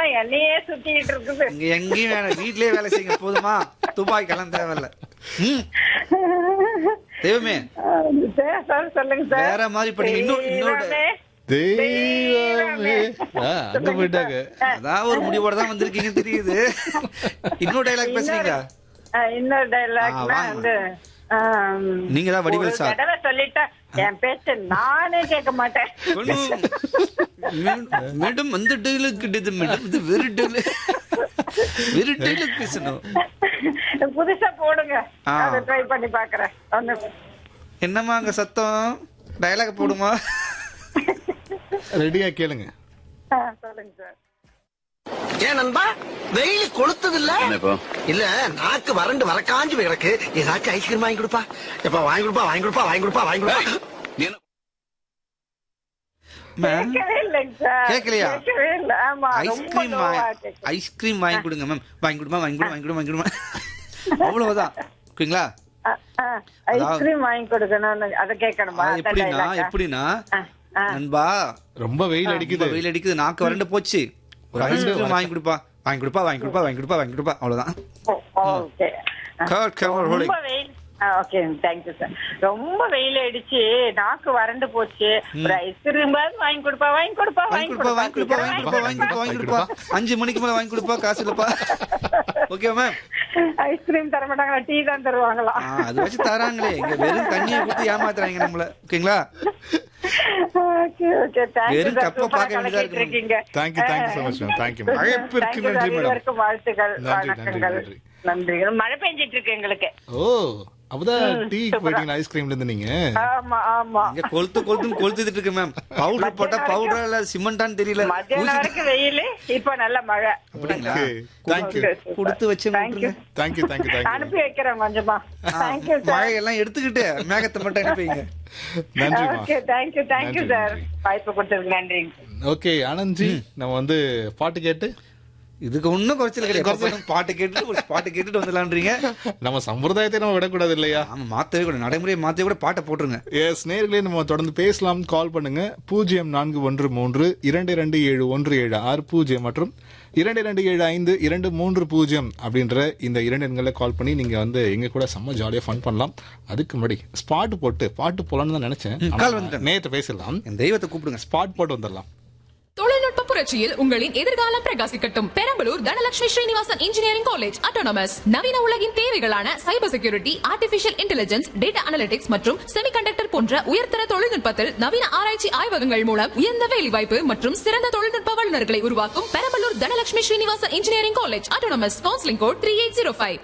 தான் என்னையே சுத்திட்டு இருக்குது இங்க எங்கேயும் வேணாம் வீட்லயே வேலை செய்யுங்க போதுமா துபாய் கிளம்ப தேவையில்ல ம் தெய்வமே சார் சார் சொல்லுங்க சார் வேற மாதிரி பண்ணீங்க. இன்னும்- இன்னொரு- தெய்வமே, தெய்வமே ஆ, அங்க போயிட்டாங்க அதான் ஒரு முடிவோட தான் வந்திருக்கீங்க தெரியுது இன்னொரு டைலாக் பேசுறீங்களா ஆ, இன்னொரு டைலாக்னா வாங்க. வந்து ஆம், நீங்க தான் வடிவேல் ஒரு சார். தடவை சொல்லிட்டா என் பேச்ச நானே கேட்க மாட்டேன் ஒண்ணும் மீ- மேடம் அந்த டைலாக் கிடையாது மேடம் இது வெறு டைலாக் வெறு டைலாக் பேசணும் புதுசா போடுங்க ஆ. அதை ட்ரை பண்ணி பாக்குறேன் ஒண்ணு என்னம்மா அங்க சத்தம் டைலாக் போடுமா ரெடியா கேளுங்க ஆ, சொல்லுங்க சார் ஏன் நண்பா வெயில் கொளுத்தது இல்ல இல்ல நாக்கு வறண்டு வரக்காஞ்சு போய் கிடக்கு ஏதாச்சும் ஐஸ்கிரீம் வாங்கி கொடுப்பா எப்பா வாங்கி கொடுப்பா வாங்கி கொடுப்பா வாங்கி கொடுப்பா வாங்கி கொடுப்பா மேம் கேட்கவே இல்லைங்க சார் கேட்கலையா? கேட்கவே இல்ல ஆமா ரொம்ப ஐஸ்கிரீம் லோவா கேட்குது. ஐஸ்கிரீம் வாங்கி கொடுங்க மேம் வாங்கி கொடுமா வாங்கி கொடு வாங்கி கொடு வாங்கி கொடுமா அவ்வளவுதான் ஓகேங்களா ஆ, ஆ, ஐஸ்கிரீம் வாங்கி கொடுக்கணும்னு அதை கேட்கணுமா அது அந்த எப்படின்னா dialogue ஆ? எப்படின்னா ஆ, ஆ. நண்பா ரொம்ப வெயில் ரொம்ப அடிக்குது வெயில் அடிக்குது நாக்கு வறண்டு போச்சு ஒரு ஐஸ்கிரீம் வாங்கி கொடுப்பா வாங்கி கொடுப்பா வாங்கி கொடுப்பா வாங்கி கொடுப்பா வாங்கி கொடுப்பா அவ்வளவுதான் oh, okay Come, come on, rolling. ரொம்ப வெயில் ஓகே தேங்க்யூ சார் ரொம்ப வெயில் அடிச்சு நாக்கு வறண்டு போச்சு ஒரு ஐஸ்கிரீம் வாங்கி கொடுப்பா வாங்கி கொடுப்பா வாங்கி கொடுப்பா வாங்கி கொடுப்பா வாங்கி கொடுப்பா வாங்கி கொடுப்பா வாங்கி கொடுப்பா அஞ்சு மணிக்கு மேல வாங்கி கொடுப்பா காசு இல்லப்பா ஓகே மேம் ஐஸ்கிரீம் தர மாட்டாங்களா டீ தான் தருவாங்களா அது வச்சு தராங்களே இங்க வெறும் தண்ணியை கொடுத்து ஏமாத்துறாங்க நம்மள ஓகேங்களா ஓகே ஓகே தேங்க்யூ வெறும் சார் கப்பை சூப்பரா பார்க்க வேண்டியதா இருக்கு. இருக்கீங்க thank you thank you so much ma'am thank you ma'am அழைப்பிற்கு Thank you, நன்றி sir. மேடம் இருவருக்கும் வாழ்த்துக்கள் நன்றி, நன்றி, வணக்கங்கள் நன்றி. நன்றி மழை பெஞ்சிட்டு இருக்கு எங்களுக்கு ஓ அப்பதான் டீ போயிட்டீங்க ஐஸ்கிரீம்ல இருந்து நீங்க ஆமா ஆமா இங்க கொளுத்து கொளுத்துன்னு கொளுத்துட்டு இருக்கு மேம் பவுடர் போட்டா பவுடர் இல்ல சிமெண்டான்னு தெரியல மத்தியானம் வரைக்கும் வெயில் இப்ப நல்ல மழை அப்படிங்களா ஓகே தேங்க்யூ Okay, super. கொடுத்து வச்சு Thank you. Thank you thank you thank you அனுப்பி வைக்கிறேன் கொஞ்சமா தேங்க்யூ சார் மழையெல்லாம் எடுத்துக்கிட்டு மேகத்தை மட்டும் அனுப்பிங்க நன்றிமா ஓகே தேங்க்யூ தேங்க்யூ நன்றி, சார் நன்றி. வாய்ப்பு கொடுத்ததுக்கு நன்றி ஓகே ஆனந்த்ஜி நம்ம வந்து பாட்டு கேட்டு இதுக்கு ஒன்னும் குறைச்சல் கிடையாது எப்ப பார்த்தாலும் பாட்டு கேட்டுட்டு ஒரு பாட்டு கேட்டுட்டு வந்துடலான்றீங்க நம்ம சம்பிரதாயத்தை நம்ம விடக்கூடாது இல்லையா ஆமா மாத்தவே கூட நடைமுறையை மாத்தவே கூட பாட்டை போட்டுருங்க எஸ் நேர்களே நம்ம தொடர்ந்து பேசலாம் கால் பண்ணுங்க பூஜ்ஜியம் நான்கு ஒன்று மூன்று இரண்டு இரண்டு ஏழு ஒன்று ஏழு ஆறு பூஜ்ஜியம் மற்றும் இரண்டு இரண்டு ஏழு ஐந்து இரண்டு மூன்று பூஜ்ஜியம் அப்படின்ற இந்த இரண்டு எண்களில் கால் பண்ணி நீங்க வந்து எங்க கூட செம்ம ஜாலியா ஃபன் பண்ணலாம் அதுக்கு முன்னாடி ஸ்பாட் போட்டு பாட்டு போலான்னு தான் நினைச்சேன் ம், call வந்துட்டேன். நேற்று பேசலாம் என் தெய்வத்தை கூப்பிடுங்க ஸ்பாட் போட்டு வந்துடலாம் தொழில்நுட்ப புரட்சியில் உங்களின் எதிர்காலம் பிரகாசிக்கட்டும் Perambalur Dhanalakshmi Srinivasan engineering college autonomous நவீன உலகின் தேவைகளான cyber security artificial intelligence data analytics மற்றும் செமிகண்டக்டர் போன்ற உயர்தர தொழில்நுட்பத்தில் நவீன ஆராய்ச்சி ஆய்வகங்கள் மூலம் உயர்ந்த வேலைவாய்ப்பு மற்றும் சிறந்த தொழில்நுட்ப வல்லுநர்களை உருவாக்கும் Perambalur Dhanalakshmi Srinivasan engineering college autonomous counselling code three eight zero five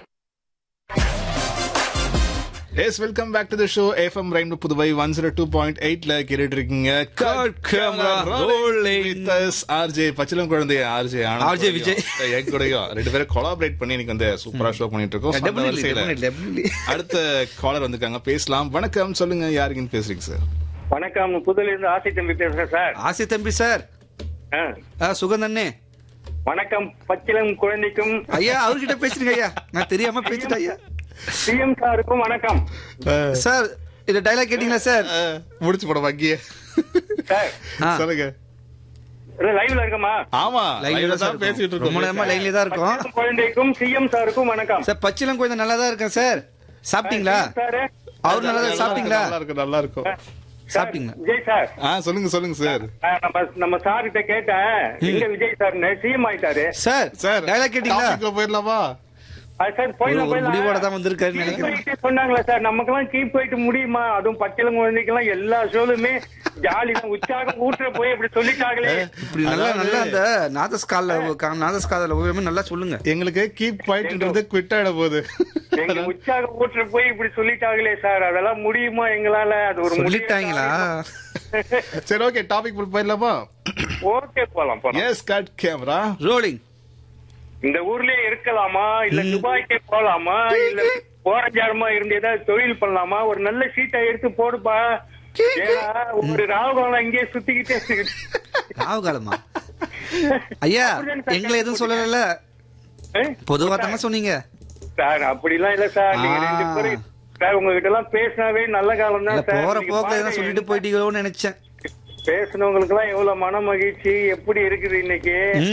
S welcome back to the show FM rain Puduvai one zero two point எயிட்ல கேட்டுட்டு இருக்கீங்க Cut camera rolling. ஆர்ஜே பச்சிலம் குழந்தை ஆர்ஜே RJ விஜய். என் கூடயும் ரெண்டு பேரும் கொலாபரேட் பண்ணி இன்னைக்கு வந்து சூப்பரா ஷோ பண்ணிட்டு இருக்கோம் So, அந்த Definitely, வரிசையில definitely, definitely. அடுத்த காலர் வந்திருக்காங்க பேசலாம் வணக்கம் சொல்லுங்க யாருக்குன்னு பேசுறீங்க சார் வணக்கம் புதுலேருந்து ஆசை தம்பி பேசுறேன் சார் ஆசி தம்பி சார் ஆ. ஆ, சுகந்தண்ணே வணக்கம் பச்சிலம் குழந்தைக்கும் ஐயா அவர்கிட்ட பேசுறீங்க ஐயா நான் தெரியாம பேசிட்டேன் ஐயா சிஎம் சாருக்கும் வணக்கம் சார் இந்த டைலாக் கேட்டீங்களா சார் அஹ், முடிச்சு போட வங்கிய சார் ஆ. சொல்லுங்க லைவ்ல இருக்கமா ஆமா லைன்ல லைவ்ல தான் தான் பேசிட்டு ரொம்ப நேரமா இருக்கோம் லைன்ல தான் இருக்கோம் பச்சிலம் குழந்தைக்கும் சிஎம் சாருக்கும் வணக்கம் சார் பச்சிலம் குழந்தை நல்லா தான் இருக்கேன் சார் சாப்பிட்டீங்களா சார் அவர் நல்லா தான் சாப்பிட்டீங்களா நல்லா இருக்கும் நல்லா இருக்கும் சாப்பிட்டீங்களா விஜய் சார் ஆ சொல்லுங்க சொல்லுங்க சார் ஆ, நம்ம நம்ம சார் கிட்ட கேட்டேன் எங்க விஜய் சார்னு சிஎம் ஆயிட்டாரு சார் சார் டைலாக் கேட்டீங்களா டாபிக்ல போயிடலாமா அது சார் ஒரு போயிடலாம் ஒரு முடிவோட போயிடலாம் தான் வந்திருக்காருன்னு Keep நினைக்கிறேன் weight சொன்னாங்களா சார் நமக்கெல்லாம் கீப் போயிட்டு முடியுமா அதுவும் பச்சிலம் குழந்தைக்கெல்லாம் எல்லா ஷோலுமே ஜாலி தான் உற்சாகம் ஊற்ற போய் இப்படி சொல்லிட்டாங்களே இப்படி நல்லா நல்லா அந்த நாதஸ்கால நாதஸ்கால ஓவியமே நல்லா சொல்லுங்க எங்களுக்கு கீப் பாயிண்ட்ன்றது குவிட் ஆயிட போகுது எங்க உற்சாகம் ஊற்ற போய் இப்படி சொல்லிட்டாங்களே சார் அதெல்லாம் முடியுமா எங்களால அது ஒரு சொல்லிட்டாங்களா சரி ஓகே டாபிக் போயிடலாமா ஓகே போலாம் போலாம் எஸ் கட் கேமரா ரோலிங் இந்த ஊர்லயே இருக்கலாமா இல்ல துபாய்க்கே போலாமா இல்ல போரஞ்சாரமா இருந்து ஏதாவது தொழில் பண்ணலாமா ஒரு நல்ல சீட்டை எடுத்து போடுப்பா ஏன்னா ஒரு ராகுகாலம் இங்கேயே சுத்திக்கிட்டே இருக்கு. ராவு காலமா ஐயா எங்களை எதுவும் சொல்லல ஏய், பொதுவா தானே சொன்னீங்க சார் அப்படிலாம் இல்ல சார் நீங்க ஆ. ரெண்டு பேரும் சார் உங்ககிட்ட எல்லாம் பேசினாவே நல்ல காலம் இல்ல தான் சார் போற நீங்க போக்குல எதுவும் பாருங்க, சொல்லிட்டு போயிட்டீங்களோன்னு நினைச்சேன் பேசுனவங்களுக்கு எல்லாம் எவ்வளவு மன மகிழ்ச்சி எப்படி இருக்குது இன்னைக்கு